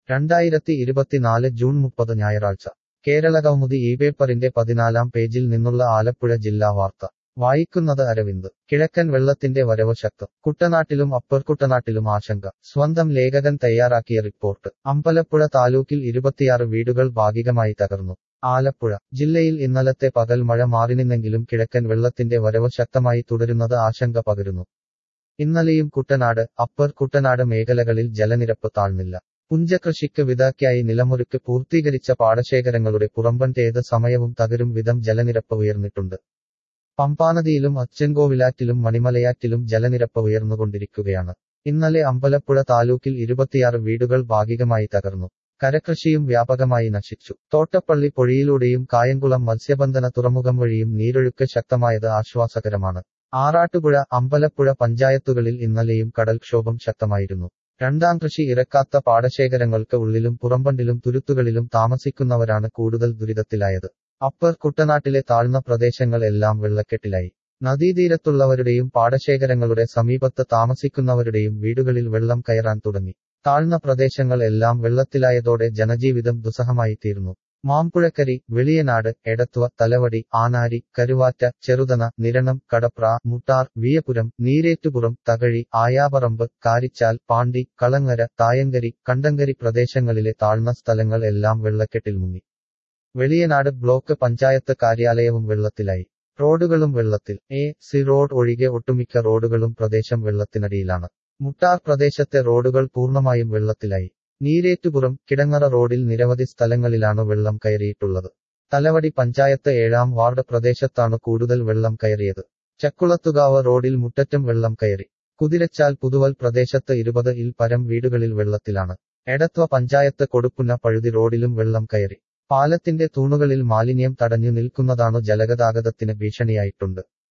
രണ്ടായിരത്തി ഇരുപത്തിനാല് ജൂൺ മുപ്പത് ഞായറാഴ്ച കേരളകൗമുദി ഈ പേപ്പറിന്റെ പതിനാലാം പേജിൽ നിന്നുള്ള ആലപ്പുഴ ജില്ലാ വാർത്ത വായിക്കുന്നത് അരവിന്ദ് കിഴക്കൻ വെള്ളത്തിന്റെ വരവ് ശക്തം കുട്ടനാട്ടിലും അപ്പർ കുട്ടനാട്ടിലും ആശങ്ക സ്വന്തം ലേഖകൻ തയ്യാറാക്കിയ റിപ്പോർട്ട് അമ്പലപ്പുഴ താലൂക്കിൽ ഇരുപത്തിയാറ് വീടുകൾ ഭാഗികമായി തകർന്നു ആലപ്പുഴ ജില്ലയിൽ ഇന്നലത്തെ പകൽ മഴ മാറിനിന്നെങ്കിലും കിഴക്കൻ വെള്ളത്തിന്റെ വരവ് ശക്തമായി തുടരുന്നത് ആശങ്ക പകരുന്നു ഇന്നലെയും കുട്ടനാട് അപ്പർ കുട്ടനാട് മേഖലകളിൽ ജലനിരപ്പ് താഴ്ന്നില്ല പുഞ്ചകൃഷിക്ക് വിതയ്ക്കായി നിലമൊരുക്ക് പൂർത്തീകരിച്ച പാടശേഖരങ്ങളുടെ പുറമ്പൻ ഏത് സമയവും തകരും വിധം ജലനിരപ്പ് ഉയർന്നിട്ടുണ്ട് പമ്പാനദിയിലും അച്ചൻകോവിലാറ്റിലും മണിമലയാറ്റിലും ജലനിരപ്പ് ഉയർന്നുകൊണ്ടിരിക്കുകയാണ് ഇന്നലെ അമ്പലപ്പുഴ താലൂക്കിൽ ഇരുപത്തിയാറ് വീടുകൾ ഭാഗികമായി തകർന്നു കരകൃഷിയും വ്യാപകമായി നശിച്ചു തോട്ടപ്പള്ളി പൊഴിയിലൂടെയും കായംകുളം മത്സ്യബന്ധന തുറമുഖം വഴിയും നീരൊഴുക്ക് ശക്തമായത് ആശ്വാസകരമാണ് ആറാട്ടുപുഴ അമ്പലപ്പുഴ പഞ്ചായത്തുകളിൽ ഇന്നലെയും കടൽക്ഷോഭം ശക്തമായിരുന്നു രണ്ടാം കൃഷി ഇറക്കാത്ത പാടശേഖരങ്ങൾക്ക് ഉള്ളിലും പുറമ്പണ്ടിലും തുരുത്തുകളിലും താമസിക്കുന്നവരാണ് കൂടുതൽ ദുരിതത്തിലായത് അപ്പർ കുട്ടനാട്ടിലെ താഴ്ന്ന പ്രദേശങ്ങൾ എല്ലാം വെള്ളക്കെട്ടിലായി നദീതീരത്തുള്ളവരുടെയും പാടശേഖരങ്ങളുടെ സമീപത്ത് താമസിക്കുന്നവരുടെയും വീടുകളിൽ വെള്ളം കയറാൻ തുടങ്ങി താഴ്ന്ന പ്രദേശങ്ങൾ എല്ലാം വെള്ളത്തിലായതോടെ ജനജീവിതം ദുസ്സഹമായി തീർന്നു മാമ്പുഴക്കരി വെളിയനാട് എടത്വ തലവടി ആനാരി കരുവാറ്റ ചെറുതന നിരണം കടപ്ര മുട്ടാർ വിയപുരം നീരേറ്റുപുറം തകഴി ആയാപറമ്പ് കാരിച്ചാൽ പാണ്ടി കളങ്ങര തായങ്കരി കണ്ടങ്കരി പ്രദേശങ്ങളിലെ താഴ്ന്ന സ്ഥലങ്ങൾ എല്ലാം വെള്ളക്കെട്ടിൽ മുങ്ങി വെളിയനാട് ബ്ലോക്ക് പഞ്ചായത്ത് കാര്യാലയവും വെള്ളത്തിലായി റോഡുകളും വെള്ളത്തിൽ എ സി റോഡ് ഒഴികെ ഒട്ടുമിക്ക റോഡുകളും പ്രദേശം വെള്ളത്തിനടിയിലാണ് മുട്ടാർ പ്രദേശത്തെ റോഡുകൾ പൂർണ്ണമായും വെള്ളത്തിലായി നീരേറ്റുപുറം കിടങ്ങറ റോഡിൽ നിരവധി സ്ഥലങ്ങളിലാണ് വെള്ളം കയറിയിട്ടുള്ളത് തലവടി പഞ്ചായത്ത് ഏഴാം വാർഡ് പ്രദേശത്താണ് കൂടുതൽ വെള്ളം കയറിയത് ചക്കുളത്തുകാവ് റോഡിൽ മുട്ടറ്റം വെള്ളം കയറി കുതിരച്ചാൽ പുതുവൽ പ്രദേശത്ത് ഇരുപത് ഇൽ പരം വീടുകളിൽ വെള്ളത്തിലാണ് എടത്വ പഞ്ചായത്ത് കൊടുപ്പുന്ന പഴുതി റോഡിലും വെള്ളം കയറി പാലത്തിന്റെ തൂണുകളിൽ മാലിന്യം തടഞ്ഞു നിൽക്കുന്നതാണു ജലഗതാഗതത്തിന് ഭീഷണിയായിട്ടുണ്ട്